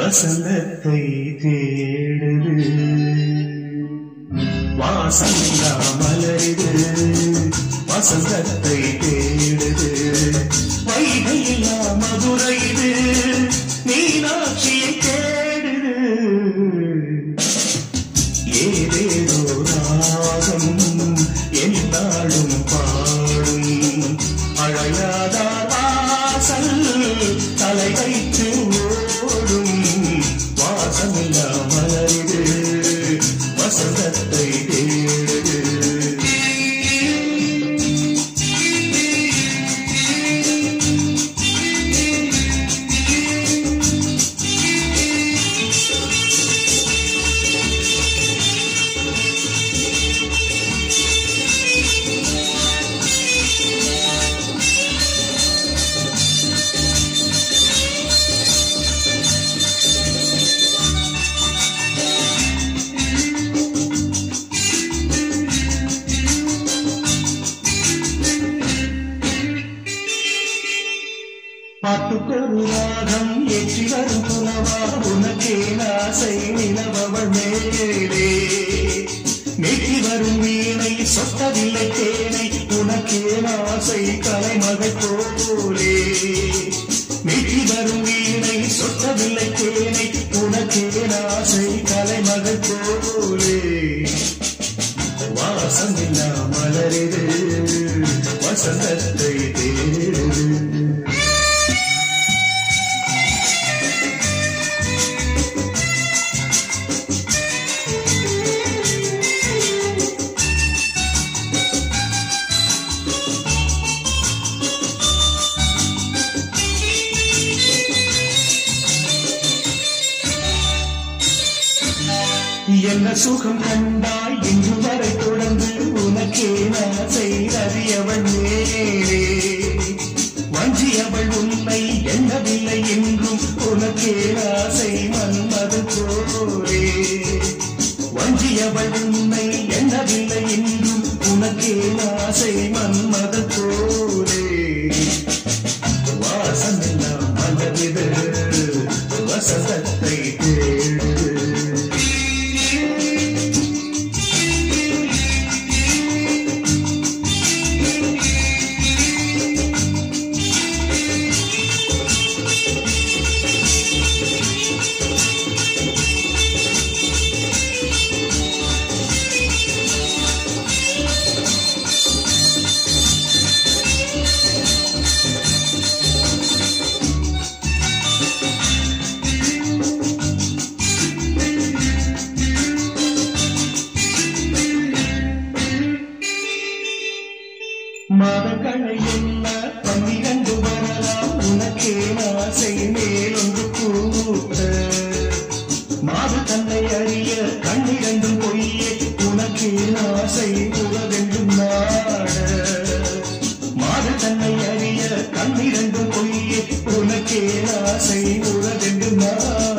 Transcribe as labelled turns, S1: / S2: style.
S1: வசந்தத்தை தேடுது வாசந்தா மலருது வசந்தத்தை தேடுது வைகையில்லா மதுரை இது மீனாட்சியை தேடுது ஏதேதோ ராகம் என்னாலும் பாடும் அழையாதார் வாசல் தலை வைத்து ஓடும் வாசமில்லா மலரிது வசந்தத்தை தேடுது பாட்டுக்கொரு ராகம் ஏற்றி வரும் புலவா உனக்கே ஆசை நிலவவள் மேலே நீட்டி வரும் வீணை சொத்ததில்லை தேனை உனக்கே ஆசை கலைமகள் போலே நீட்டி வரும் வீணை சொத்ததில்லை தேனை உனக்கே ஆசை கலைமகள் போலே வாசமில்லா மலரிது வசந்தத்தை தேடுது என்ன சுகம் கண்டாய் இன்று வரை தொடர்ந்து உனக்கே ஆசை அறியவள் மேலே வஞ்சியவள் உன்னை எண்ணவில்லை என்றும் உனக்கே ஆசை மன்மது போலே வஞ்சியவள் உன்னை எண்ணவில்லை என்றும் உனக்கே ஆசை மன்மது போலே வாசமெல்லாம் மலரிது வசந்தத்தை தேடுது மதங்களை என்ன பன்னிரண்டு வரலாம் உனக்கே ஆசை மேலொன்று கூட்ட மாது தன்னை அறிய கண்ணிரண்டும் பொய்யே உனக்கே ஆசை உலகென்றும் நாட மாது தன்னை அறிய கண்ணிரண்டும் பொய்யே உனக்கே ஆசை உலகென்றும் நாட